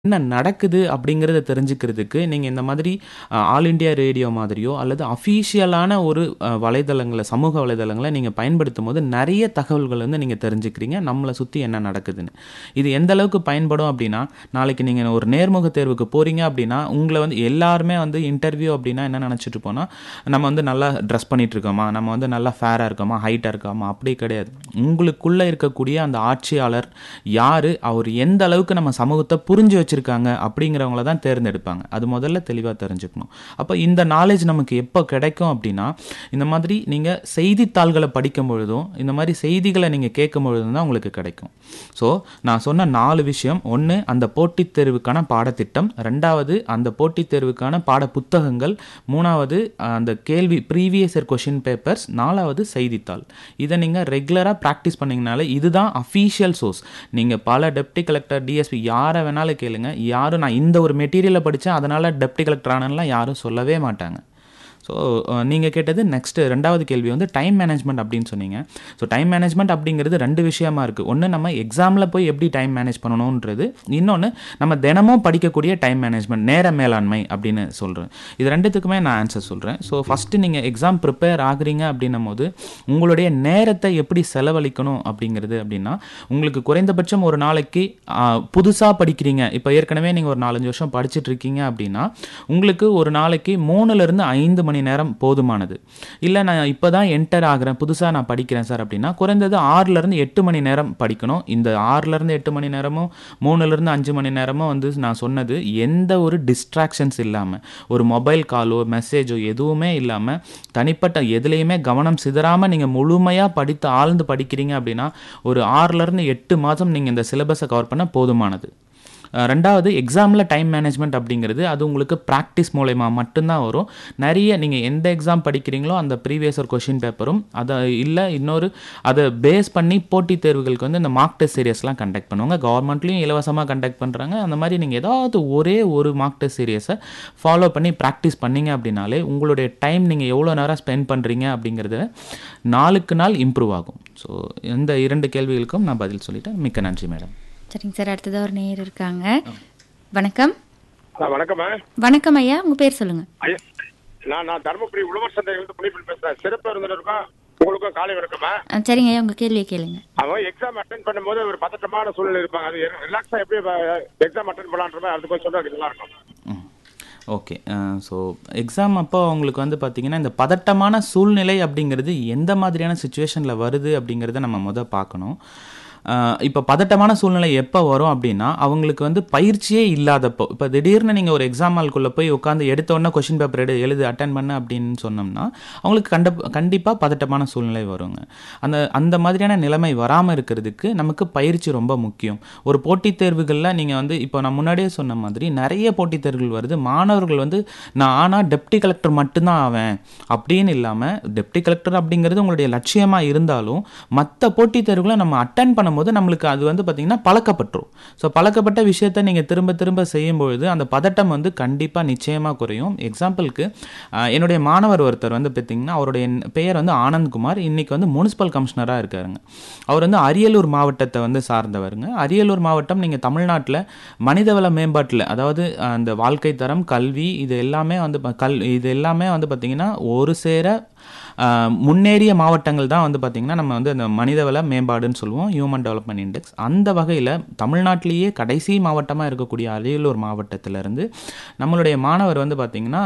என்ன நடக்குது அப்படிங்கிறத தெரிஞ்சுக்கிறதுக்கு நீங்க இந்த மாதிரி அ ஆல் இண்டியா ரேடியோ மாதிரியோ அல்லது அஃபிஷியலான ஒரு அ வலைதளங்கள சமூக வலைதளங்கள நீங்க பயன்படுத்தும்போது நெறைய தகவல்கள் வந்து நீங்க தெரிஞ்சுக்கிறீங்க. நம்மள சுத்தி என்ன நடக்குதுன்னு. இது எந்த அளவுக்கு பயன்படும் அப்படின்னா, நாளைக்கு நீங்க ஒரு நேர்முக தேர்வுக்கு போறீங்க அப்படின்னா, உங்கள வந்து எல்லாருமே வந்து இன்டர்வியூ அப்படின்னா என்ன நெனச்சுட்டு இருப்போம்னா, நம்ம வந்து நல்லா ட்ரெஸ் பண்ணிட்டு இருக்கோமா, நம்ம வந்து நல்லா ஃபேரா இருக்கோமா, ஹைட்டா இருக்கோமா அப்படி கிடையாது. உங்களுக்குள்ள இருக்கக்கூடிய அந்த ஆட்சியாளர் யாரு, அவர் எந்த அளவுக்கு நம்ம சமூகத்த புரிஞ்சு வச்சிருக்காங்க அப்படிங்கிறவங்கள தான் தேர்ந்தெடுப்பாங்க. அது முதல்ல தெளிவா தெரிஞ்சுக்கணும். அப்ப இந்த நாலேட்ஜ் நமக்கு எப்போ கிடைக்கும் அப்படின்னா, இந்த மாதிரி நீங்க செய்தித்தாள்கள படிக்கும் பொழுதும், இந்த மாரி செய்திகள நீங்க கேட்கும் பொழுதும் தான் உங்களுக்கு கிடைக்கும். ஸோ, நான் சொன்ன 4 விஷயம். 1 அந்த போட்டித் தேர்வுக்கான பாடத்திட்டம். 2வது அந்த போட்டித் தேர்வுக்கான பாட புத்தகங்கள். 3வது அந்த கேள்வி ப்ரீவியஸ் இயர் கொஸ்டின் பேப்பர்ஸ். 4வது செய்தித்தாள். இத நீங்க ரெகுலரா பிராக்டிஸ் பண்ணீங்கனாலே இதுதான் அஃபிஷியல் சோர்ஸ். நீங்க பல டெப்டி கலெக்டர், டிஎஸ்பி யார வேணாலும் கேளுங்க. யாரும் நான் இந்த ஒரு மெட்டீரியல படிச்சேன் அதனால டெப்டி கலெக்டர் ஆனேன்லாம் யாரும் சொல்லவே மாட்டாங்க. ஸோ, அ நீங்க கேட்டது நெக்ஸ்ட் 2வது கேள்வி வந்து டைம் மேனேஜ்மென்ட் அப்படின்னு சொன்னீங்க. ஸோ, டைம் மேனேஜ்மென்ட் அப்படிங்கிறது 2 விஷயமா இருக்கு. 1 நம்ம எக்ஸாம்ல போய் எப்படி டைம் மேனேஜ் பண்ணணும்ன்றது. இன்னொன்னு நம்ம தினமும் படிக்கக்கூடிய டைம் மேனேஜ்மென்ட் நேர மேலாண்மை அப்படின்னு சொல்றேன். இது 2த்துக்குமே நான் ஆன்சர் சொல்றேன். ஸோ, ஃபர்ஸ்ட் நீங்க எக்ஸாம் பிரிப்பேர் ஆகுறீங்க அப்படின்னும்போது, உங்களுடைய நேரத்த எப்படி செலவழிக்கணும் அப்படிங்கிறது அப்படின்னா, உங்களுக்கு குறைந்தபட்சம் ஒரு நாளைக்கு அ புதுசா படிக்கிறீங்க. இப்ப ஏற்கனவே நீங்க ஒரு 4, 5 வருஷம் படிச்சுட்டு இருக்கீங்க அப்படின்னா, உங்களுக்கு ஒரு நாளைக்கு 3லிருந்து 5 மணி நேரம் போதுமானது. இல்ல நான் இப்ப தான் என்டர் ஆகுறேன், புதுசா நான் படிக்கிறேன் சார் அப்படின்னா, குறைந்தது 6லிருந்து 8 மணி நேரம் படிக்கணும். இந்த 6லிருந்து 8 மணி நேரமும், 3லிருந்து 5 மணி நேரமும் வந்து நான் சொன்னது எந்த ஒரு டிஸ்ட்ராக்ஷன்ஸ் இல்லாம, ஒரு மொபைல் காலோ, மெசேஜோ எதுவுமே இல்லாம, தனிப்பட்ட எதுலயுமே கவனம் சிதறாம நீங்க முழுமையா படித்து ஆழ்ந்து படிக்கிறீங்க அப்படின்னா, ஒரு 6லிருந்து 8 மாதம் நீங்க இந்த சிலபஸ கவர் பண்ண போதுமானது. அ 2வது எக்ஸாம்ல டைம் மேனேஜ்மென்ட் அப்படிங்கிறது அது உங்களுக்கு பிராக்டிஸ் மூலியமா மட்டும் தான் வரும். நெறைய நீங்க எந்த எக்ஸாம் படிக்கிறீங்களோ அந்த ப்ரீவியஸ் இயர் கொஸ்டின் பேப்பரும், அத இல்ல இன்னொரு அத பேஸ் பண்ணி போட்டித் தேர்வுகளுக்கு வந்து இந்த மார்க் டெஸ்ட் சீரியஸ்லாம் கண்டக்ட் பண்ணுவாங்க. கவர்மெண்ட்லயும் இலவசமா கண்டக்ட் பண்றாங்க. அந்த மாரி நீங்க ஏதாவது ஒரே ஒரு மார்க் டெஸ்ட் சீரியஸ ஃபாலோ பண்ணி பிராக்டிஸ் பண்ணீங்க அப்படின்னாலே, உங்களுடைய டைம் நீங்க எவ்வளோ நேரம் ஸ்பெண்ட் பண்றீங்க அப்படிங்கிறது நாளுக்கு நாள் இம்ப்ரூவ் ஆகும். ஸோ, இந்த 2 கேள்விகளுக்கும் நான் பதில் சொல்லிட்டேன். மிக்க நன்றி மேடம். சரிங்க சார். அடுத்ததா ஒரு நேயர் இருக்காங்க. வணக்கம். ஆ, வணக்கம்மா வணக்கம் ஐயா. உங்க பேர் சொல்லுங்க. ஐயா நான் நான் தருமபுரி உழவர் சந்தையிலிருந்து முனிப்பில் பேசுறேன் சிறப்பு விருந்தினருக்கும் உங்களுக்கும் காலை வணக்கம்மா அ சரிங்க ஐயா. உங்க கேள்விய கேளுங்க. அவன் எக்ஸாம் அட்டன் பண்ணும்போது ஒரு பதட்டமான சூழ்நிலை இருப்பாங்க அது ரிலாக்ஸா எப்படி எக்ஸாம் அட்டன் பண்ணலான்ற மாதிரி அது கொஞ்சம் சொன்னா நல்லா இருக்கும் ம். ஓகே. அ ஸோ, எக்ஸாம் அப்போ உங்களுக்கு வந்து பார்த்தீங்கன்னா, இந்த பதட்டமான சூழ்நிலை அப்படிங்கிறது எந்த மாதிரியான சிச்சுவேஷன்ல வருது அப்படிங்கிறத நம்ம மொத பார்க்கணும். அ இப்ப பதட்டமான சூழ்நிலை எப்ப வரும் அப்படின்னா, அவங்களுக்கு வந்து பயிற்சியே இல்லாதப்போ. இப்ப திடீர்னு நீங்க ஒரு எக்ஸாம் ஹால்குள்ள போய் உட்கார்ந்து எடுத்த உடனே கொஸ்டின் பேப்பர் எடு, எழுது, அட்டெண்ட் பண்ணு அப்படின்னு சொன்னோம்னா, அவங்களுக்கு கண்ட கண்டிப்பா பதட்டமான சூழ்நிலை வருங்க. அந்த அந்த மாதிரியான நிலைமை வராம இருக்கிறதுக்கு நமக்கு பயிற்சி ரொம்ப முக்கியம். ஒரு போட்டித் தேர்வுகள்ல நீங்க வந்து இப்போ நான் முன்னாடியே சொன்ன மாதிரி நெறைய போட்டித் தேர்வுகள் வருது. மாணவர்கள் வந்து நான் ஆனா டெப்டி கலெக்டர் மட்டும் தான் ஆவேன் அப்படின்னு இல்லாம, டெப்டி கலெக்டர் அப்படிங்கிறது உங்களுடைய லட்சியமா இருந்தாலும், மத்த போட்டித் தேர்வுகள நம்ம அட்டெண்ட் பண்ணும்போது நம்மளுக்கு அது வந்து பார்த்தீங்கன்னா பழக்கப்பட்டுரும். ஸோ, பழக்கப்பட்ட விஷயத்த நீங்க திரும்ப திரும்ப செய்யும்பொழுது, அந்த பதட்டம் வந்து கண்டிப்பா நிச்சயமா குறையும். எக்ஸாம்பிள்க்கு அ என்னுடைய மாணவர் ஒருத்தர் வந்து பார்த்தீங்கன்னா, அவருடைய பெயர் வந்து ஆனந்த்குமார். இன்னைக்கு வந்து முனிசிபல் கமிஷனரா இருக்காருங்க. அவர் வந்து அரியலூர் மாவட்டத்த வந்து சார்ந்தவருங்க. அரியலூர் மாவட்டம் நீங்க தமிழ்நாட்டுல மனிதவள மேம்பாட்டுல அதாவது அந்த வாழ்க்கை தரம், கல்வி இது எல்லாமே வந்து ப கல் இது எல்லாமே வந்து பார்த்தீங்கன்னா, ஒரு சேர அ முன்னேறிய மாவட்டங்கள் தான் வந்து பார்த்தீங்கன்னா, நம்ம வந்து அந்த மனிதவள மேம்பாடுன்னு சொல்லுவோம். Human development index. அந்த வகையில தமிழ்நாட்டிலேயே கடைசி மாவட்டமா இருக்கக்கூடிய அரியலூர் மாவட்டத்திலிருந்து நம்மளுடைய மாணவர் வந்து பார்த்தீங்கன்னா,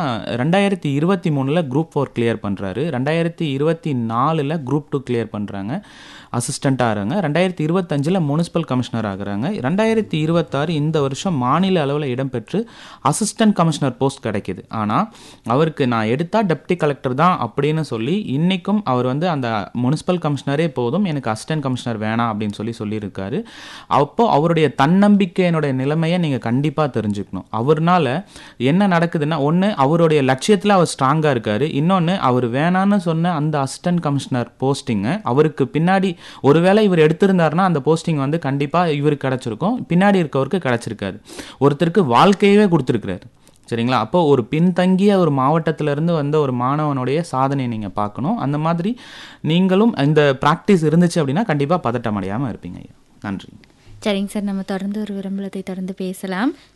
2023ல குரூப் 4 கிளியர் பண்றாரு. 2024ல குரூப் 2 கிளியர் பண்றாங்க. அசிஸ்டன்ட்டா ஆகுறாங்க. 2025ல முனிசிபல் கமிஷனர் ஆகுறாங்க. 2026 இந்த வருஷம் மாநில அளவுல இடம்பெற்று அசிஸ்டன்ட் கமிஷனர் போஸ்ட் கிடைக்குது. ஆனா, அவருக்கு நான் எடுத்தா டெப்டி கலெக்டர் தான் அப்படின்னு சொல்லி இன்னைக்கும் அவர் வந்து அந்த முனிசிபல் கமிஷனரே போதும், எனக்கு அசிஸ்டன்ட் கமிஷனர் வேணாம் அப்படின்னு சொல்லி சொல்லியிருக்காரு. அப்போ அவருடைய தன்னம்பிக்கையினுடைய நிலைமைய நீங்க கண்டிப்பா தெரிஞ்சுக்கணும். அவர்னால என்ன நடக்குதுன்னா, 1 அவருடைய லட்சியத்துல அவர் ஸ்ட்ராங்கா இருக்காரு. இன்னொன்னு அவர் வேணான்னு சொன்ன அந்த அசிஸ்டன்ட் கமிஷனர் போஸ்டிங்க அவருக்கு பின்னாடி ஒருவேளை இவர் எடுத்திருந்தாருன்னா, அந்த போஸ்டிங் வந்து கண்டிப்பா இவருக்கு கிடைச்சிருக்கும். பின்னாடி இருக்கவருக்கு கிடைச்சிருக்காது. ஒருத்தருக்கு வாழ்க்கையவே குடுத்திருக்கிறாரு. சரிங்களா? அப்போ ஒரு பின்தங்கிய ஒரு மாவட்டத்திலிருந்து வந்த ஒரு மாணவனுடைய சாதனைய நீங்க பார்க்கணும். அந்த மாதிரி நீங்களும் இந்த பிராக்டிஸ் இருந்துச்சு அப்படின்னா, கண்டிப்பா பதட்டம் அடையாம இருப்பீங்க ஐயா. நன்றி. சரிங்க சார். நம்ம தொடர்ந்து ஒரு விளம்பரத்தை தொடர்ந்து பேசலாம்.